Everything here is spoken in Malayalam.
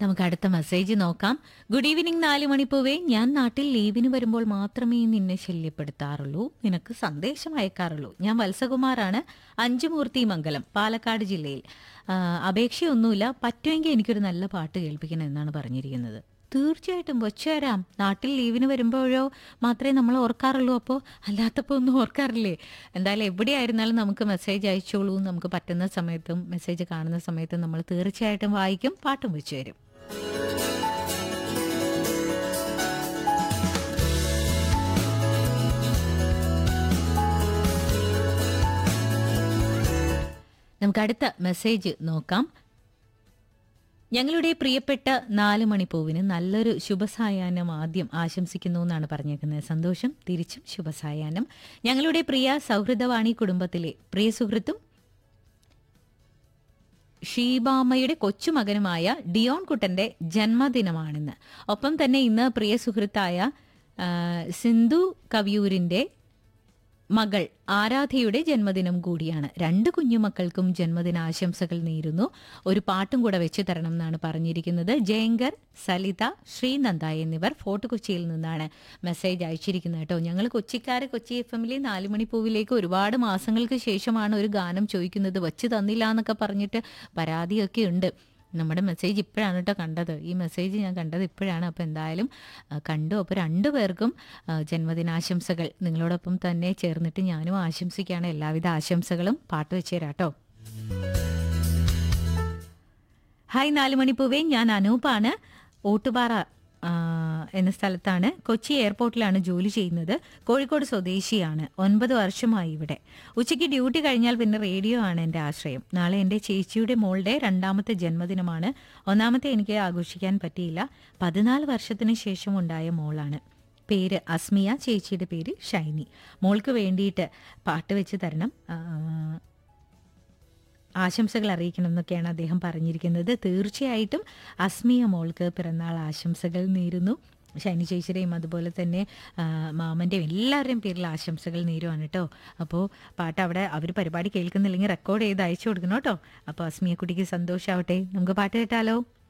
നമുക്ക് അടുത്ത മെസ്സേജ് നോക്കാം ഗുഡ് ഈവനിങ് നാല് മണിപ്പൂവേ ഞാൻ നാട്ടിൽ ലീവിന് വരുമ്പോൾ മാത്രമേ നിന്നെ ശല്യപ്പെടുത്താറുള്ളൂ നിനക്ക് സന്ദേശം അയക്കാറുള്ളൂ ഞാൻ വത്സകുമാറാണ് അഞ്ചുമൂർത്തി മംഗലം പാലക്കാട് ജില്ലയിൽ ആ, അപേക്ഷയൊന്നുമില്ല പറ്റുമെങ്കിൽ എനിക്കൊരു നല്ല പാട്ട് കേൾപ്പിക്കണം എന്നാണ് പറഞ്ഞിരിക്കുന്നത് തീർച്ചയായിട്ടും വച്ചുതരാം നാട്ടിൽ ലീവിന് വരുമ്പോഴോ മാത്രമേ നമ്മൾ ഓർക്കാറുള്ളൂ അപ്പോൾ അല്ലാത്തപ്പോൾ ഒന്നും ഓർക്കാറില്ലേ എന്തായാലും എവിടെയായിരുന്നാലും നമുക്ക് മെസ്സേജ് അയച്ചോളൂ നമുക്ക് പറ്റുന്ന സമയത്തും മെസ്സേജ് കാണുന്ന സമയത്തും നമ്മൾ തീർച്ചയായിട്ടും വായിക്കും പാട്ടും വെച്ചു തരും നമുക്ക് അടുത്ത മെസ്സേജ് നോക്കാം ഞങ്ങളുടെ പ്രിയപ്പെട്ട നാല് മണിപ്പൂവിന് നല്ലൊരു ശുഭസായാഹ്നം ആദ്യം ആശംസിക്കുന്നു എന്നാണ് പറഞ്ഞേക്കുന്നത് സന്തോഷം തിരിച്ചും ശുഭസായാഹ്നം ഞങ്ങളുടെ പ്രിയ സൗഹൃദവാണി കുടുംബത്തിലെ പ്രിയ സുഹൃത്തും ഷീബാമ്മയുടെ കൊച്ചുമകനുമായ ഡിയോൺ കുട്ടന്റെ ജന്മദിനമാണിന്ന് ഒപ്പം തന്നെ ഇന്ന് പ്രിയ സുഹൃത്തായ ആ, സിന്ധു കവിയൂരിന്റെ മകൾ ആരാധയുടെ ജന്മദിനം കൂടിയാണ് രണ്ട് കുഞ്ഞുമക്കൾക്കും ജന്മദിനാശംസകൾ നേരുന്നു ഒരു പാട്ടും കൂടെ വെച്ച് തരണം എന്നാണ് പറഞ്ഞിരിക്കുന്നത് ജയങ്കർ സലിത ശ്രീനന്ദ എന്നിവർ ഫോർട്ട് കൊച്ചിയിൽ നിന്നാണ് മെസ്സേജ് അയച്ചിരിക്കുന്നത് കേട്ടോ ഞങ്ങൾ കൊച്ചിക്കാരെ കൊച്ചി എഫ് എമ്മിലെ നാലുമണിപ്പൂവിലേക്ക് ഒരുപാട് മാസങ്ങൾക്ക് ശേഷമാണ് ഒരു ഗാനം ചോദിക്കുന്നത് വച്ച് തന്നില്ല എന്നൊക്കെ പറഞ്ഞിട്ട് പരാതിയൊക്കെ ഉണ്ട് നമ്മുടെ മെസ്സേജ് ഇപ്പോഴാണ് കേട്ടോ കണ്ടത് ഈ മെസ്സേജ് ഞാൻ കണ്ടത് ഇപ്പോഴാണ് അപ്പോൾ എന്തായാലും ആ, കണ്ടു അപ്പോൾ രണ്ടു പേർക്കും ആ, ജന്മദിനാശംസകൾ നിങ്ങളോടൊപ്പം തന്നെ ചേർന്നിട്ട് ഞാനും ആശംസിക്കുകയാണ് എല്ലാവിധ ആശംസകളും പാട്ട് വെച്ച് തരാം കേട്ടോ ഹായ് നാല് മണിപ്പൂവേ ഞാൻ അനൂപാണ് ഓട്ടുപാറ ആ, എന്ന സ്ഥലത്താണ് കൊച്ചി എയർപോർട്ടിലാണ് ജോലി ചെയ്യുന്നത് കോഴിക്കോട് സ്വദേശിയാണ് ഒൻപത് വർഷമായി ഇവിടെ ഉച്ചയ്ക്ക് ഡ്യൂട്ടി കഴിഞ്ഞാൽ പിന്നെ റേഡിയോ ആണ് എൻ്റെ ആശ്രയം നാളെ എൻ്റെ ചേച്ചിയുടെ മോളുടെ രണ്ടാമത്തെ ജന്മദിനമാണ് ഒന്നാമത്തെ എനിക്ക് ആഘോഷിക്കാൻ പറ്റിയില്ല പതിനാല് വർഷത്തിന് ശേഷം ഉണ്ടായ മോളാണ് പേര് അസ്മിയ ചേച്ചിയുടെ പേര് ഷൈനി മോൾക്ക് വേണ്ടിയിട്ട് പാട്ട് വെച്ച് തരണം ആ, ആശംസകൾ അറിയിക്കണം എന്നൊക്കെയാണ് അദ്ദേഹം പറഞ്ഞിരിക്കുന്നത് തീർച്ചയായിട്ടും അസ്മിയ മോൾക്ക് പിറന്നാൾ ആശംസകൾ നേരുന്നു ഷൈനി ചേച്ചിയുടെയും അതുപോലെ തന്നെ ആ, മാമൻ്റെയും എല്ലാവരുടെയും പേരിൽ ആശംസകൾ നേരുവാണ് കേട്ടോ അപ്പോൾ പാട്ട് അവിടെ അവർ പരിപാടി കേൾക്കുന്നില്ലെങ്കിൽ റെക്കോർഡ് ചെയ്ത് അയച്ചു കൊടുക്കണം കേട്ടോ അപ്പോൾ അസ്മിയ കുട്ടിക്ക് സന്തോഷമാവട്ടെ നമുക്ക് പാട്ട് കേട്ടാലോ